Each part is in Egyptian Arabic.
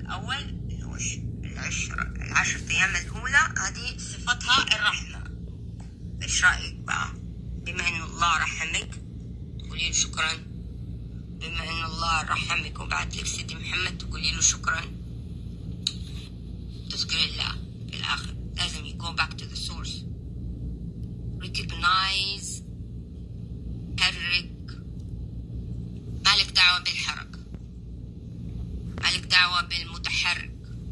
الأول اللي هو ش- العشر العشر أيام الأولى هذه صفتها الرحمة إيش رأيك بقى بما إن الله رحمك تقولي له شكرا بما إن الله رحمك وبعت لك سيدي محمد تقولي له شكرا تذكر الله في الآخر لازم you go back to the source recognize حرك مالك دعوة بالحركة مالك دعوة بالمتحرك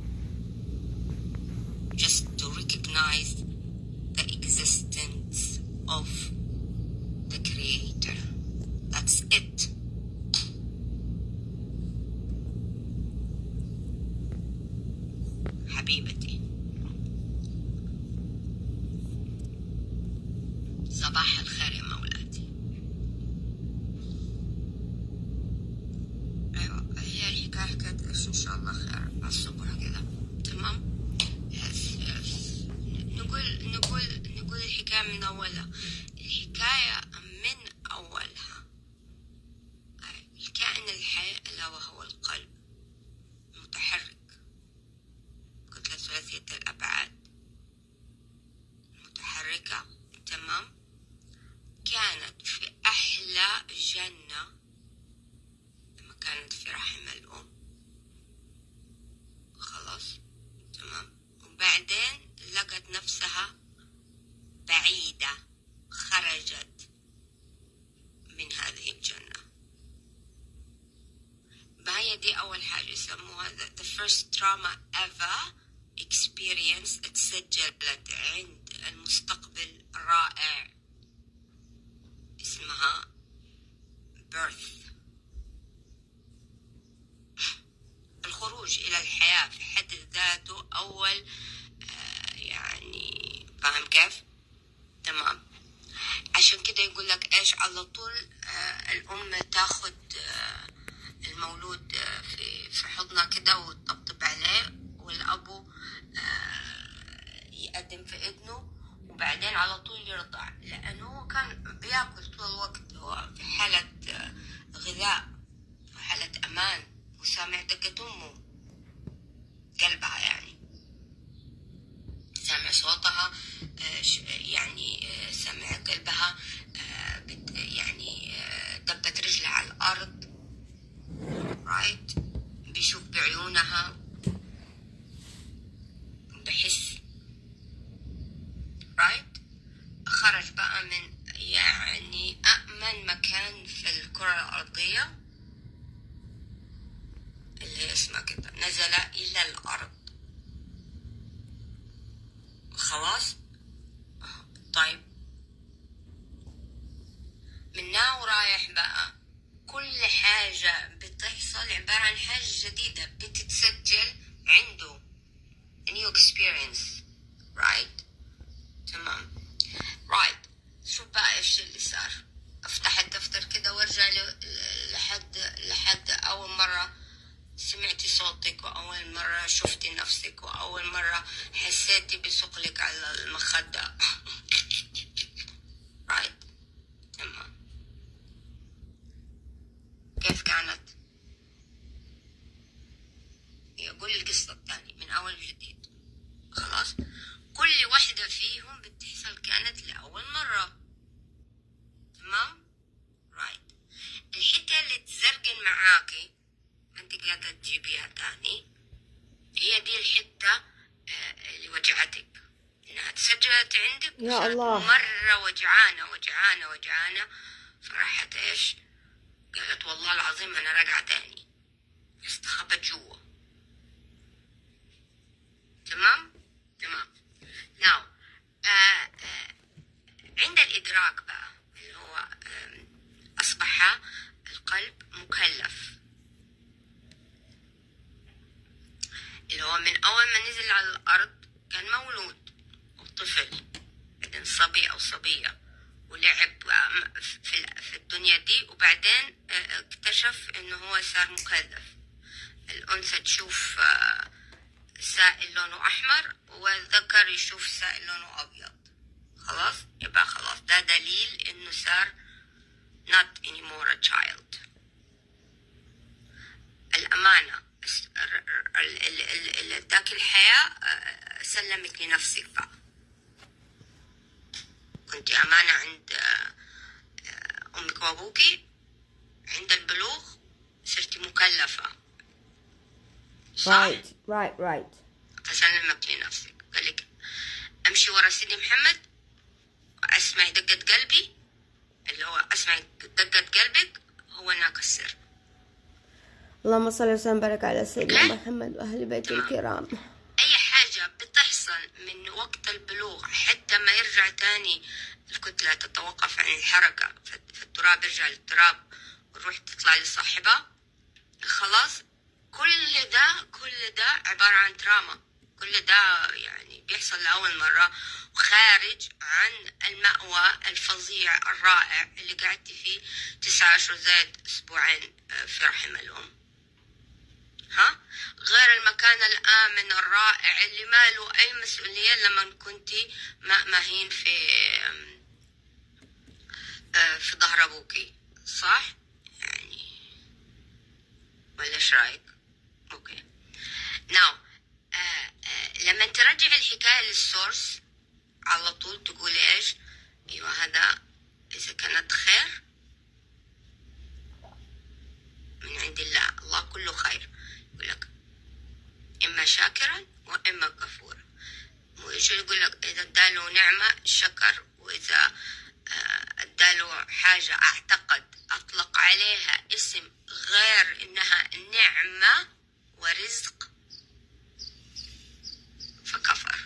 just to recognize the existence of the creator that's it حبيبتي صباح الخير يا مولاتي ايوه هي الحكايه حكايه ايش ان شاء الله خير على الصبح كده تمام يس يس نقول نقول نقول الحكايه من اولها الحكايه من اولها الكائن الحي الا وهو القلب المتحرك كتله ثلاثيه الابعاد المتحركه تمام كانت في احلى جنه لما كانت في رحم الأم خلاص تمام وبعدين لقت نفسها بعيدة خرجت من هذه الجنة ما هي دي أول حاجة يسموها the, the first trauma ever experience اتسجلت عند المستقبل الرائع اسمها birth الخروج إلى الحياة في حد ذاته أول آه، يعني فاهم كيف؟ تمام عشان كده يقول لك إيش على طول آه، الأم تاخد آه، المولود آه، في في حضنها كده وتطبطب عليه والأبو آه، يقدم في إذنه وبعدين على طول يرضع لأنه هو كان بياكل طول الوقت هو في حالة آه، غذاء في حالة أمان وسامع دقة أمه قلبها يعني سامع صوتها آه، ش- يعني آه، سامع قلبها آه، بت- يعني آه، دبت رجلها على الأرض رايت بيشوف بعيونها بحس رايت خرج بقى من يعني أأمن مكان في الكرة الأرضية اللي هي اسمها كده نزل إلى الأرض خلاص طيب من هنا ورايح بقى كل حاجة بتحصل عبارة عن حاجة جديدة بتتسجل عنده new experience right تمام right شوف بقى ايش اللي صار افتح الدفتر كده وارجع ل- لحد لحد اول مرة سمعتي صوتك وأول مرة شفتي نفسك وأول مرة حسيتي بثقلك على المخدة right تمام كيف كانت؟ يقول القصة الثانية من أول وجديد خلاص كل واحدة فيهم بتحصل كانت لأول مرة تمام رايت الحتة اللي تزرقن معاكي انت قاعدة تجيبيها تاني هي دي الحتة آه، اللي وجعتك انها تسجلت عندك يا وصارت الله. مرة وجعانة وجعانة وجعانة فراحت ايش قالت والله العظيم انا راجعة تاني استخبت جوا تمام تمام ناو آه آه عند الإدراك بقى اللي هو آم، أصبح القلب مكلف اللي هو من أول ما نزل على الأرض كان مولود أو طفل بعدين صبي أو صبية ولعب آم، في في الدنيا دي وبعدين آه، اكتشف إنه هو صار مكلف الأنثى تشوف آه، سائل لونه أحمر والذكر يشوف سائل لونه أبيض خلاص يبقى خلاص ده دليل إنه صار not anymore a child الأمانة ال- ال- ال- اللي اداك الحياة آه، سلمك لنفسك بقى كنت أمانة عند آه، آه، أمك وأبوكي عند البلوغ صرتي مكلفة صح؟ رايت رايت رايت فسلمك لنفسك قال لك امشي ورا سيدي محمد اسمعي دقة قلبي اللي هو اسمعي دقة قلبك هو هناك السر اللهم صل وسلم وبارك على سيدنا محمد واهل بيته الكرام اي حاجة بتحصل من وقت البلوغ حتى ما يرجع تاني الكتلة تتوقف عن الحركة فالتراب يرجع للتراب والروح تطلع لصاحبها خلاص كل ده كل ده عبارة عن تراما كل ده يعني بيحصل لأول مرة وخارج عن المأوى الفظيع الرائع اللي قعدت فيه تسعة أشهر زائد أسبوعين آه، في رحم الأم ها غير المكان الآمن الرائع اللي ما له أي مسؤولية لما كنت مهين في آه، في ظهر أبوكي صح يعني ولا ايش رايك اوكي ناو لما ترجع الحكايه للسورس على طول تقولي ايش ايوه هذا اذا كانت خير من عند الله الله كله خير يقول لك اما شاكرا واما كفورا ويجي يقول لك اذا اداله نعمه شكر واذا آه، اداله حاجه اعتقد اطلق عليها اسم غير انها نعمه ورزق فكفر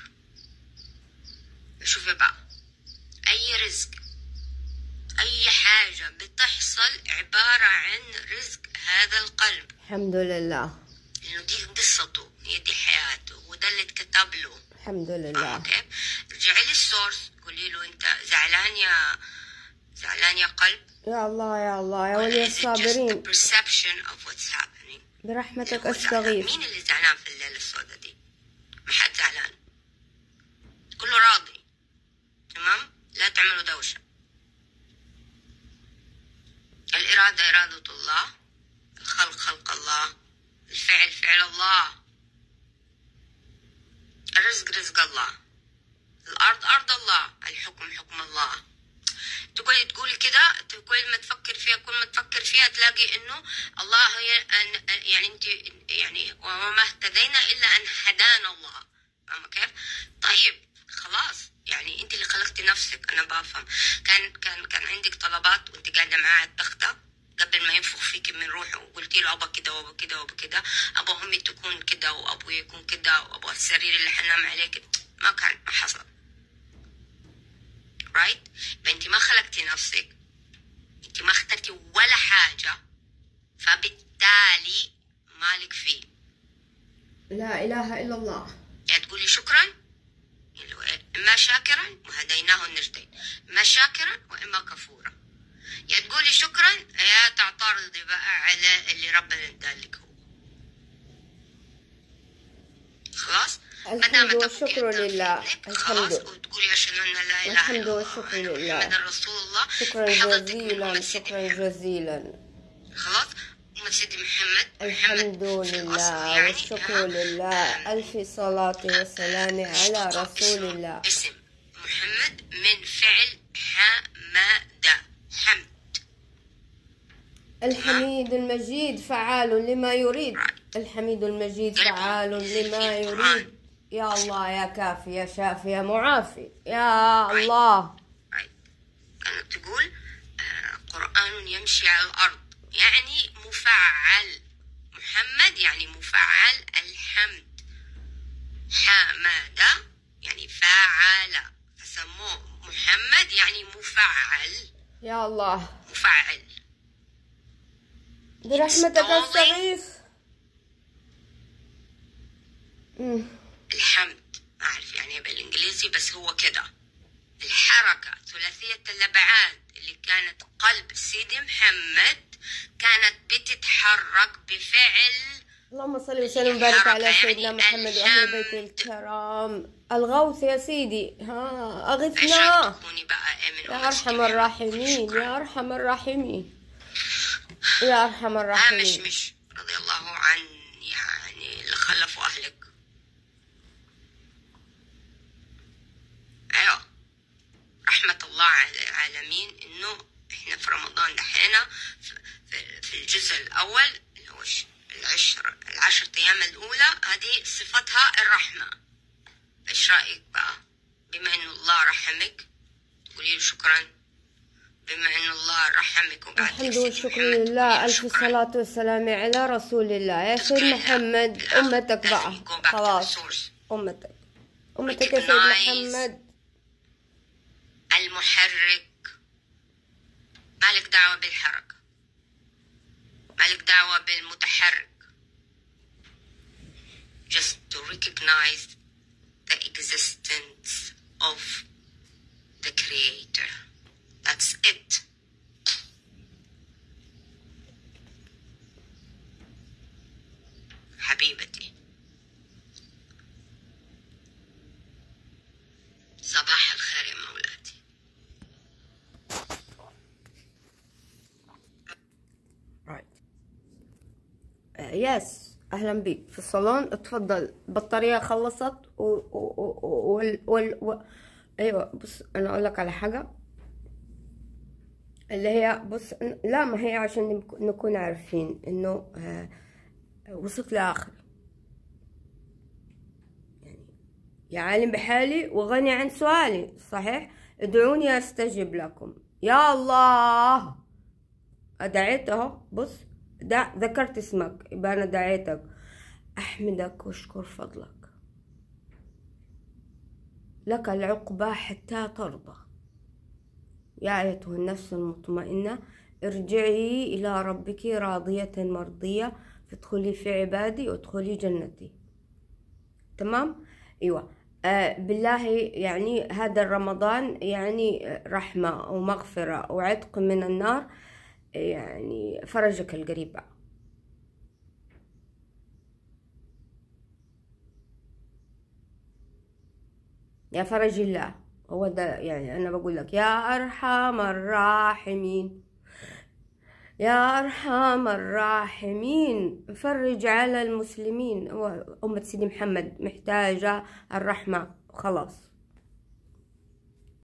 شوفي بقى اي رزق اي حاجه بتحصل عباره عن رزق هذا القلب الحمد لله لانه دي قصته هي دي حياته وده اللي اتكتب له الحمد لله اوكي رجعي للسورس قولي له انت زعلان يا زعلان يا قلب يا الله يا الله يا ولا ولي is it just the الصابرين perception of what's happening برحمتك هو زعلان. استغيث مين اللي زعلان في الليلة السوداء دي ما حد زعلان كله راضي تمام لا تعملوا دوشة الإرادة إرادة الله الخلق خلق الله الفعل فعل الله الرزق رزق الله الأرض أرض الله الحكم حكم الله تقولي تقولي كده كل ما تفكر فيها كل ما تفكر فيها تلاقي انه الله هي أن يعني انت يعني وما اهتدينا الا ان هدانا الله فاهمه كيف؟ طيب خلاص يعني انت اللي خلقتي نفسك انا بفهم كان كان كان عندك طلبات وانت قاعده معاه على التخته قبل ما ينفخ فيك من روحه وقلتي له ابغى كده وابغى كده وابغى كده ابغى امي تكون كده وابوي يكون كده وابغى السرير اللي حنام عليه كده ما كان ما حصل رايت فانت ما خلقتي نفسك انت ما اخترتي ولا حاجه فبالتالي مالك فيه لا اله الا الله يا تقولي شكرا اللي هو اما شاكرا وهديناه النجدين اما شاكرا واما كفورا يا تقولي شكرا يا تعترضي بقى على اللي ربنا ادالك هو خلاص ما الحمد دامت أبوك والشكر أدى لله. فيك، الحمد. خلاص وتقولي اشهد ان لا اله الحمد الا الله والشكر وأن لله. محمدا رسول الله شكرا بحضرتك من جزيلا أمة سيدي شكرا محمد. جزيلا خلاص أمة سيدي محمد الحمد محمد في الأصل لله يعني والشكر ها، لله ألف صلاة وسلام على اشتقاق رسول اسمه- الله اسم محمد من فعل حمد حمد الحميد المجيد فعال لما يريد الحميد المجيد قلبي فعال لما في يريد القرآن. يا الله يا كافي يا شافي يا معافي يا الله right. كانت تقول آه، قرآن يمشي على الأرض يعني مفعل محمد يعني مفعل الحمد حمد يعني فعل فسموه محمد يعني مفعل يا الله مفعل برحمتك Installing. استغيث مم. الحمد ما أعرف يعني إيه بالإنجليزي بس هو كده الحركة ثلاثية الأبعاد اللي كانت قلب سيدي محمد كانت بتتحرك بفعل اللهم صل وسلم وبارك على الحركة سيدنا يعني محمد واهل الحمد. بيته الكرام الغوث يا سيدي ها عشان اغثنا تكوني بقى إيه من يا أمة ارحم سيدي محمد. الراحمين شكراً. يا ارحم الراحمين يا ارحم هامش الراحمين مش رضي الله عن يعني الله على العالمين إنه إحنا في رمضان دحينا في, في, في الجزء الأول اللي هو الش- العشر العشر أيام الأولى هذه صفتها الرحمة إيش رأيك بقى بما إنه الله رحمك تقولي له شكرا بما إنه الله رحمك وبعد الحمد والشكر لله ألف صلاة والسلام على رسول الله يا سيد محمد أمتك بقى خلاص أمتك أمتك يا سيد محمد المحرك مالك دعوة بالحركة مالك دعوة بالمتحرك just to recognize the existence of the creator that's it حبيبتي صباح الخير يا مولاتي يس اهلا بيك في الصالون اتفضل البطاريه خلصت و... و... و... وال... وال... و... ايوه بص انا اقول لك على حاجه اللي هي بص لا ما هي عشان نك- نكون عارفين انه آه، وصلت لاخر يعني يا عالم بحالي وغني عن سؤالي صحيح ادعوني استجب لكم يا الله دعيت اهو بص دع ذكرت اسمك يبقى انا دعيتك احمدك واشكر فضلك لك العقبى حتى ترضى يا ايتها النفس المطمئنه ارجعي الى ربك راضيه مرضيه فادخلي في عبادي وادخلي جنتي تمام ايوه آه بالله يعني هذا الرمضان يعني رحمه ومغفره وعتق من النار يعني فرجك القريب بقى. يا فرج الله هو ده يعني انا بقول لك يا ارحم الراحمين يا ارحم الراحمين فرج على المسلمين هو امه سيدي محمد محتاجه الرحمه خلاص